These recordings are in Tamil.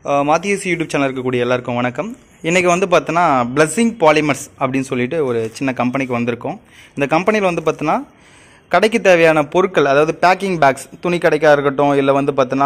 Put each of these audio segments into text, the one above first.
மாத்தியஸ் யூடியூப் சேனல் இருக்கக்கூடிய எல்லாருக்கும் வணக்கம் இன்றைக்கி வந்து பார்த்தோன்னா பிளஸ்ஸிங் பாலிமர்ஸ் அப்படின்னு சொல்லிட்டு ஒரு சின்ன கம்பெனிக்கு வந்திருக்கோம் இந்த கம்பெனியில் வந்து பார்த்தோன்னா கடைக்கு தேவையான பொருட்கள் அதாவது பேக்கிங் பேக்ஸ் துணி கடைக்காக இருக்கட்டும் இல்லை வந்து பார்த்தோன்னா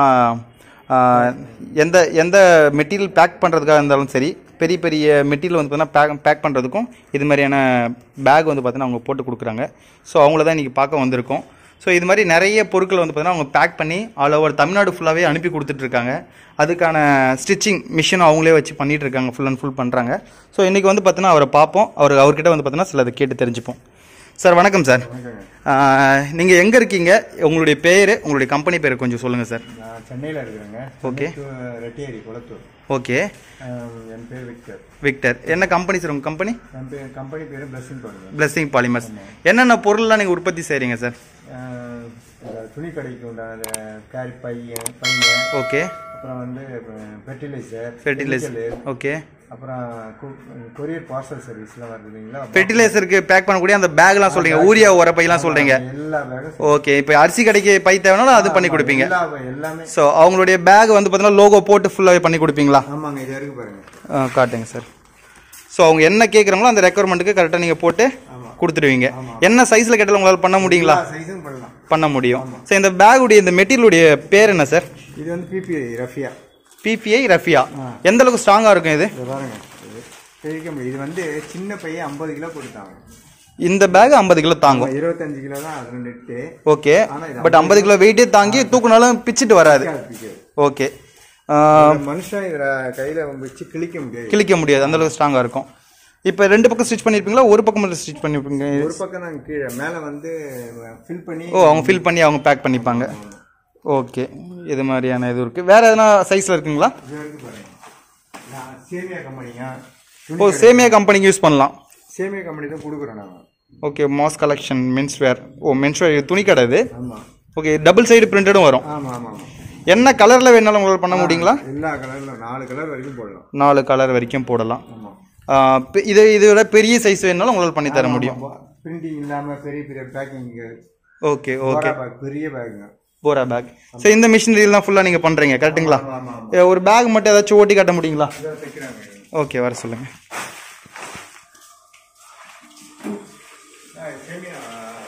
எந்த எந்த மெட்டீரியல் பேக் பண்ணுறதுக்காக இருந்தாலும் சரி பெரிய பெரிய மெட்டீரியல் வந்து பார்த்தீங்கன்னா பேக் பேக் பண்ணுறதுக்கும் இது மாதிரியான பேக் வந்து பார்த்தீங்கன்னா அவங்க போட்டு கொடுக்குறாங்க ஸோ அவங்கள தான் இன்றைக்கி பார்க்க வந்திருக்கோம் ஸோ இது மாதிரி நிறைய பொருட்கள் வந்து பார்த்தீங்கன்னா அவங்க பேக் பண்ணி ஆல் ஓவர் தமிழ்நாடு ஃபுல்லாகவே அனுப்பி கொடுத்துட்ருக்காங்க அதுக்கான ஸ்டிச்சிங் மிஷின் அவங்களே வச்சு பண்ணிட்டு இருக்காங்க ஃபுல் அண்ட் ஃபுல் பண்ணுறாங்க ஸோ இன்றைக்கி வந்து பார்த்தீங்கன்னா அவரை பார்ப்போம் அவர் அவர்கிட்ட வந்து பார்த்தீங்கன்னா சில அதை கேட்டு தெரிஞ்சுப்போம் சார் வணக்கம் சார் நீங்கள் எங்கே இருக்கீங்க உங்களுடைய பேர் உங்களுடைய கம்பெனி பேர் கொஞ்சம் சொல்லுங்கள் சார் நான் சென்னையில் இருக்கிறேங்க Okay. Chennai to Rettiyadi Kulathur okay ஆஹ் என் பேர் விக்டர் விக்டர் என்ன கம்பெனி சார் உங்கள் கம்பெனி என் பேர் கம்பெனி பேர் பிளஸிங் பண்ணுவேன் பிளஸ்ஸிங் பாலிமர்ஸ் என்னென்ன பொருள்லாம் நீங்கள் உற்பத்தி செய்கிறீங்க சார் துணி கடைக்கு உண்டான கேரி பையன் பையன் ஓகே அப்புறம் வந்து ஃபெர்டிலைசர் ஃபெர்டிலைசர் ஓகே அப்புறம் கொரியர் பார்சல் சர்வீஸ்லாம் வருது இல்லைங்களா ஃபெர்டிலைசருக்கு பேக் பண்ணக்கூடிய அந்த பேக்லாம் சொல்கிறீங்க ஊரியா உரப்பையெல்லாம் சொல்கிறீங்க எல்லா பேக்கும் ஓகே இப்போ அரிசி கடைக்கு பை தேவைனாலும் அது பண்ணி கொடுப்பீங்க எல்லா எல்லாமே ஸோ அவங்களுடைய பேக் வந்து பார்த்தீங்கன்னா லோகோ போட்டு ஃபுல்லாகவே பண்ணி கொடுப்பீங்களா ஆமாங்க இது வரைக்கும் பாருங்க ஆ, காட்டுங்க சார் ஸோ அவங்க என்ன கேட்குறாங்களோ அந்த ரெக்குவயர்மெண்ட்டுக்கு கரெக்டாக நீங்கள் போட்டு கொடுத்துருவீங்க என்ன சைஸில் கேட்டாலும் உங்களால் பண்ண முடியுங்களா எல்லா சைஸும் பண்ணலாம் பண்ண முடியும் ஸோ இந்த பேகுடைய இந்த மெட்டீரியலுடைய பேர் என்ன சார் இது வந்து பிபி ரஃபியா பிபிஐ ரஃபியா எந்த அளவுக்கு ஸ்ட்ராங்காக இருக்கும் இது இது பாருங்க இது பிரிக்க முடியும் இது வந்து சின்ன பையன் ஐம்பது கிலோ கொடுத்தாங்க இந்த பேக் ஐம்பது கிலோ தாங்கும் இருபத்தஞ்சு கிலோ தான் அது நெட்டு ஓகே ஆனா இது பட் ஐம்பது கிலோ வெயிட்டே தாங்கி தூக்குனாலும் பிச்சுட்டு வராது ஓகே மனுஷன் இதுல கையில வச்சு கிழிக்க முடியாது கிழிக்க முடியாது அந்த அளவுக்கு ஸ்ட்ராங்காக இருக்கும் இப்போ ரெண்டு பக்கம் ஸ்டிச் பண்ணியிருப்பீங்களா ஒரு பக்கம் மட்டும் ஸ்டிச் பண்ணியிருப்பீங்க ஒரு பக்கம் நாங்க கீழே மேல வந்து ஃபில் பண்ணி ஓ அவங்க ஃபில் பண்ணி அவங்க பேக் பண்ணிப்பாங்க ஓகே இது மாதிரியான இது இருக்குது வேறு எதனா சைஸில் இருக்குங்களா இது வரைக்கும் பாருங்க நான் சேமியா கம்பெனியா ஓ சேமியா கம்பெனிக்கு யூஸ் பண்ணலாம் சேமியா கம்பெனி தான் கொடுக்குறோம் நாங்க okay mass collection men's wear ஓ மென்ஸ் வேர் துணி கடை இது ஆமா ஓகே டபுள் சைடு பிரிண்டடும் வரும் ஆமா ஆமா ஆமா என்ன கலரில் வேணாலும் உங்களால் பண்ண முடியுங்களா எல்லா கலர்ல நாலு கலர் வரைக்கும் போடலாம் நாலு கலர் வரைக்கும் போடலாம் ஆமா ஆ, பெ- இது இதோட பெரிய சைஸ் வேணாலும் உங்களால் பண்ணி தர முடியும் பிரிண்டிங் இல்லாம பெரிய பெரிய பேக்கிங் ஓகே ஓகே பேக் பெரிய பேக்குங்க போரா பேக் ஸோ இந்த மிஷினரிலாம் ஃபுல்லாக நீங்கள் பண்ணுறீங்க கரெக்ட்டுங்களா ஆமா ஆமா ஏ, ஒரு பேக் மட்டும் ஏதாச்சும் ஓட்டி காட்ட முடியுங்களா இதை தைக்கிறாங்க ஓகே வர சொல்லுங்கள் சேமியா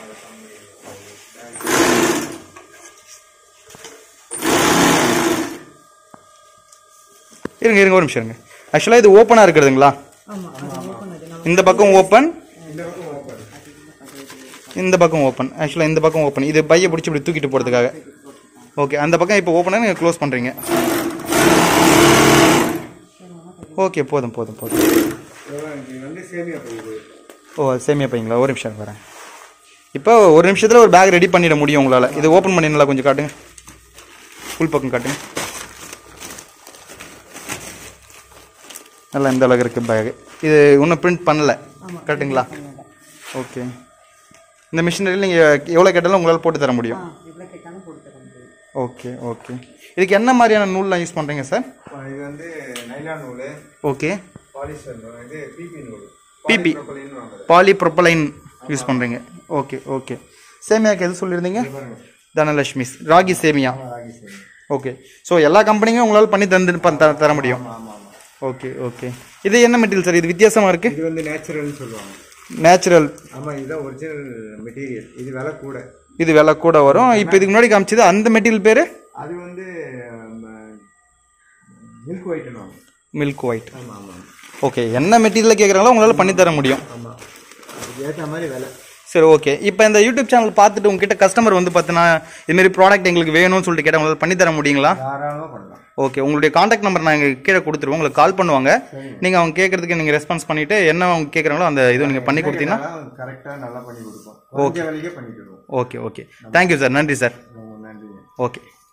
இருங்க இருங்க ஒரு நிமிஷம் இருங்க ஆக்சுவலாக இது ஓப்பனாக இருக்கிறதுங்களா இந்த பக்கம் ஓப்பன் இந்த பக்கம் ஓப்பன் இந்த பக்கம் ஓப்பன் ஆக்சுவலாக இந்த பக்கம் ஓப்பன் இது பையை பிடிச்சி இப்படி தூக்கிட்டு போகிறதுக்காக ஓகே அந்த பக்கம் இப்போ ஓப்பனாக நீங்கள் க்ளோஸ் பண்ணுறீங்க ஓகே போதும் போதும் போதும் இது வந்து சேமியா போகுது ஓ சேமியா பையங்களா ஒரு நிமிஷம் வரேன் இப்போ ஒரு நிமிஷத்தில் ஒரு பேக் ரெடி பண்ணிட முடியும் உங்களால் இது ஓப்பன் பண்ணி நல்லா கொஞ்சம் காட்டுங்க ஃபுல் பக்கம் காட்டுங்க நல்லா இந்த அளவுக்கு இருக்குது பேக் இது இன்னும் பிரிண்ட் பண்ணல கரெக்டுங்களா ஓகே இந்த மிஷினரியில் நீங்கள் எவ்வளோ கேட்டாலும் உங்களால் போட்டு தர முடியும் ஓகே ஓகே இதுக்கு என்ன மாதிரியான நூல்லாம் யூஸ் பண்ணுறீங்க சார் இது வந்து நைலான் நூல் ஓகே பாலிஸ்டர் நூல் இது பிபி நூல் பிபி ப்ரொப்பலின்னு வாங்குறது பாலிப்ரொப்பலைன் யூஸ் பண்ணுறீங்க ஓகே ஓகே சேமியாக்கு எது சொல்லியிருந்தீங்க தனலட்சுமி ராகி சேமியா ராகி சேமியா ஓகே ஸோ எல்லா கம்பெனியும் உங்களால் பண்ணி தந்து ப- த- தர முடியும் ஆமா ஆமா ஓகே ஓகே இது என்ன மெட்டீரியல் சார் இது வித்தியாசமாக இருக்குது இது வந்து நேச்சுரல்னு சொல்லுவாங்க நேச்சுரல் ஆமா இதுதான் ஒரிஜினல் மெட்டீரியல் இது விலை கூட இது விலை கூட வரும் இப்போ இதுக்கு முன்னாடி காமிச்சது அந்த மெட்டீரியல் பேர் அது வந்து மில்க் ஒயிட்னு மில்க் ஒயிட் ஆமா ஆமா ஓகே என்ன மெட்டீரியல் கேட்குறாங்களோ உங்களால் பண்ணி தர முடியும் ஆமா அதுக்கு ஏற்ற மாதிரி விலை சரி ஓகே இப்போ இந்த யூடியூப் சேனல் பார்த்துட்டு உங்ககிட்ட கஸ்டமர் வந்து பார்த்தீங்கன்னா இதுமாரி ப்ராடக்ட் எங்களுக்கு வேணும்னு சொல்லிட்டு கேட்டால் உங்களால் பண்ணி தர முடியுங்களா தாராளமாக பண்ணலாம் ஓகே உங்களுடைய காண்டாக்ட் நம்பர் நான் இங்கே கீழே கொடுத்துருவோம் உங்களுக்கு கால் பண்ணுவாங்க நீங்கள் அவங்க கேட்கறதுக்கு நீங்கள் ரெஸ்பான்ஸ் பண்ணிவிட்டு என்ன அவங்க கேட்குறாங்களோ அந்த இது நீங்கள் பண்ணி கொடுத்தீங்கன்னா கரெக்டாக நல்லா பண்ணி கொடுப்போம் ஓகே விலைக்கே பண்ணி தருவோம் ஓகே ஓகே தேங்க்யூ சார் நன்றி சார் ரொம்ப நன்றிங்க ஓகே